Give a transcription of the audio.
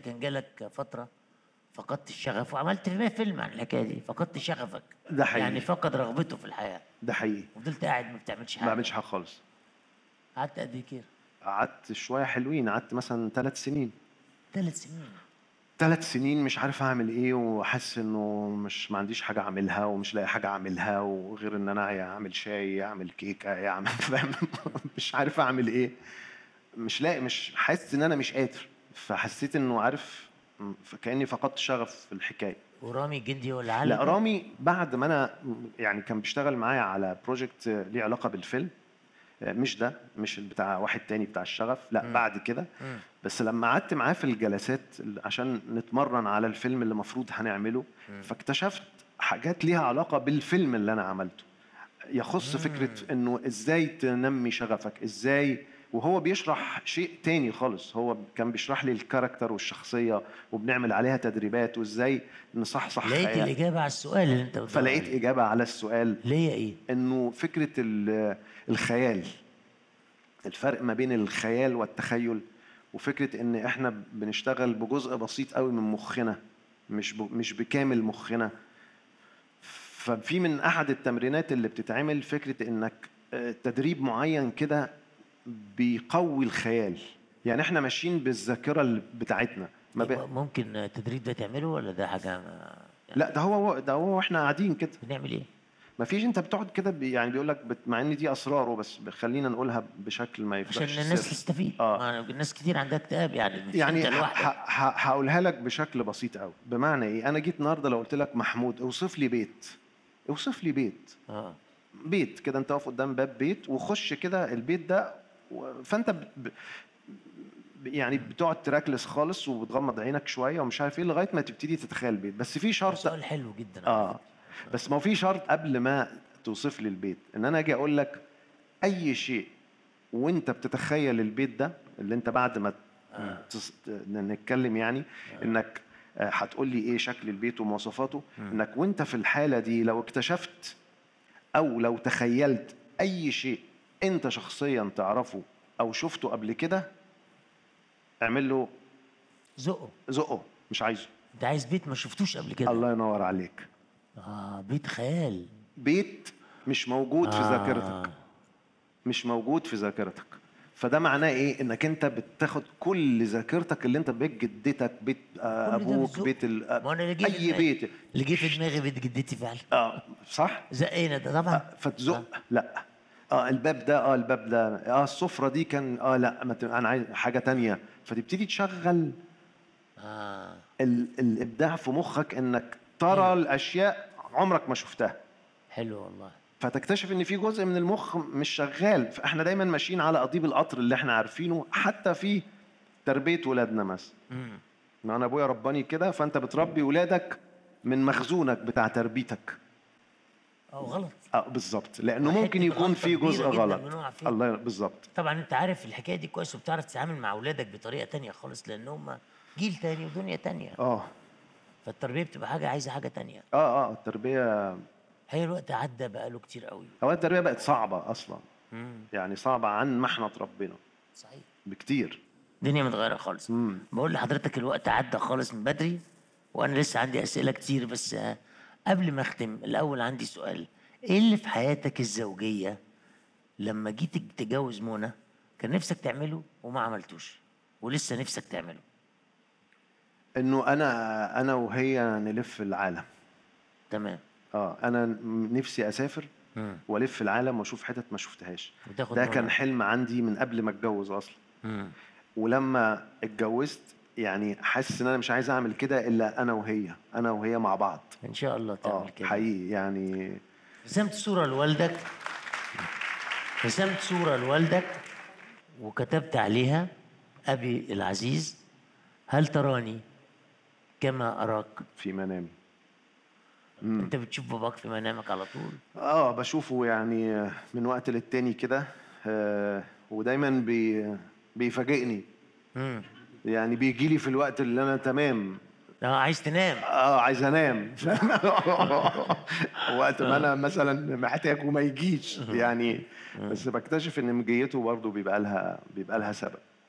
كان جالك فتره فقدت الشغف وعملت فيلم عن الحكايه دي فقدت شغفك ده حقيقي. يعني فقد رغبته في الحياه ده حقيقي وفضلت قاعد ما بتعملش حاجه ما بعملش حاجه خالص قعدت قد ايه كده قعدت شويه حلوين قعدت مثلا ثلاث سنين ثلاث سنين ثلاث سنين مش عارف اعمل ايه وحاسس انه مش ما عنديش حاجه اعملها ومش لاقي حاجه اعملها وغير ان انا يا اعمل شاي يا اعمل كيكه يا اعمل فاهم مش عارف اعمل ايه مش لاقي مش حاسس ان انا مش قادر فحسيت انه عارف م- فكاني فقدت شغف في الحكايه ورامي الجندي هو اللي علم لا رامي بعد ما انا يعني كان بيشتغل معايا على بروجكت ليه علاقه بالفيلم مش ده مش بتاع واحد تاني بتاع الشغف لا مم. بعد كده مم. بس لما قعدت معاه في الجلسات عشان نتمرن على الفيلم اللي المفروض هنعمله مم. فاكتشفت حاجات ليها علاقه بالفيلم اللي انا عملته يخص فكره انه ازاي تنمي شغفك ازاي وهو بيشرح شيء تاني خالص هو كان بيشرح لي الكاركتر والشخصيه وبنعمل عليها تدريبات وازاي نصحصح لقيت خيال. الاجابه على السؤال اللي انت بتدور فلقيت عليه. اجابه على السؤال اللي هي ايه انه فكره ال- الخيال الفرق ما بين الخيال والتخيل وفكره ان احنا بنشتغل بجزء بسيط قوي من مخنا مش ب- مش بكامل مخنا ففي من احد التمرينات اللي بتتعمل فكره انك آه، تدريب معين كده بيقوي الخيال يعني احنا ماشيين بالذاكره اللي بتاعتنا ما بي... يبقى ممكن التدريب ده تعمله ولا ده حاجه ما يعني لا ده هو ده هو واحنا قاعدين كده بنعمل ايه ما فيش انت بتقعد كده بي يعني بيقول لك بت... مع ان دي اسراره بس خلينا نقولها بشكل ما عشان يفضلش الناس سر. تستفيد آه. ما الناس كتير عندها اكتئاب يعني مش يعني انت ه- لوحدك ه- ه- هقولها لك بشكل بسيط قوي بمعنى ايه انا جيت النهارده لو قلت لك محمود اوصف لي بيت اوصف لي بيت اه بيت كده انت واقف قدام باب بيت وخش كده البيت ده و- فانت ب... ب... يعني بتقعد تراكلس خالص وبتغمض عينك شويه ومش عارف ايه لغايه ما تبتدي تتخيل البيت بس في شرط سؤال حلو جدا اه بس ما هو في شرط قبل ما توصف لي البيت ان انا اجي اقول لك اي شيء وانت بتتخيل البيت ده اللي انت بعد ما آه. تس... نتكلم يعني انك آه، هتقول لي ايه شكل البيت ومواصفاته انك وانت في الحاله دي لو اكتشفت او لو تخيلت اي شيء انت شخصيا تعرفه او شفته قبل كده اعمل له زقه زقه مش عايزه انت عايز بيت ما شفتوش قبل كده الله ينور عليك اه بيت خيال بيت مش موجود في آه. ذاكرتك مش موجود في ذاكرتك فده معناه ايه انك انت بتاخد كل ذاكرتك اللي انت بيت جدتك بيت آه، كل ده ابوك بالذوق. بيت ال- ما انا اللي جه في اي دماغي- بيت اللي جه في دماغي بيت جدتي فعلا اه صح زقينا ده طبعا آه، فتزق لا اه الباب ده اه الباب ده اه السفره دي كان اه لا ما ت- انا عايز حاجه تانية فتبتدي تشغل اه ال... الابداع في مخك انك ترى الاشياء عمرك ما شفتها حلو والله فتكتشف ان في جزء من المخ مش شغال فاحنا دايما ماشيين على قضيب القطر اللي احنا عارفينه حتى في تربيه ولادنا مثلا امم ما انا ابويا رباني كده فانت بتربي ولادك من مخزونك بتاع تربيتك اه غلط اه بالظبط لانه وحتة ممكن يكون غلطة في جزء كبيرة جداً غلط بنقع فيها. الله بالظبط طبعا انت عارف الحكايه دي كويس وبتعرف تتعامل مع اولادك بطريقه تانية خالص لان هم جيل تاني ودنيا تانية اه فالتربيه بتبقى حاجه عايزه حاجه تانية اه اه التربيه هي الوقت عدى بقاله كتير قوي اوقات التربيه بقت صعبه اصلا امم يعني صعبه عن ما احنا اتربينا صحيح بكتير الدنيا متغيره خالص امم بقول لحضرتك الوقت عدى خالص من بدري وانا لسه عندي اسئله كتير بس آه، قبل ما اختم الاول عندي سؤال ايه اللي في حياتك الزوجيه لما جيت تتجوز منى كان نفسك تعمله وما عملتوش ولسه نفسك تعمله انه انا انا وهي نلف العالم تمام اه انا نفسي اسافر مم. والف العالم واشوف حتت ما شفتهاش وتاخد ده منى. كان حلم عندي من قبل ما اتجوز اصلا مم. ولما اتجوزت يعني حاسس ان انا مش عايز اعمل كده الا انا وهي انا وهي مع بعض ان شاء الله اه تعمل كده حقيقي يعني رسمت صورة لوالدك رسمت صورة لوالدك وكتبت عليها أبي العزيز هل تراني كما أراك في منامي مم. أنت بتشوف باباك في منامك على طول اه بشوفه يعني من وقت للتاني كده آه ودايما بي بيفاجئني مم. يعني بيجي لي في الوقت اللي انا تمام اه عايز تنام اه عايز انام وقت ما انا مثلا محتاج وما يجيش يعني بس بكتشف ان مجيته برضه بيبقى لها بيبقى لها سبب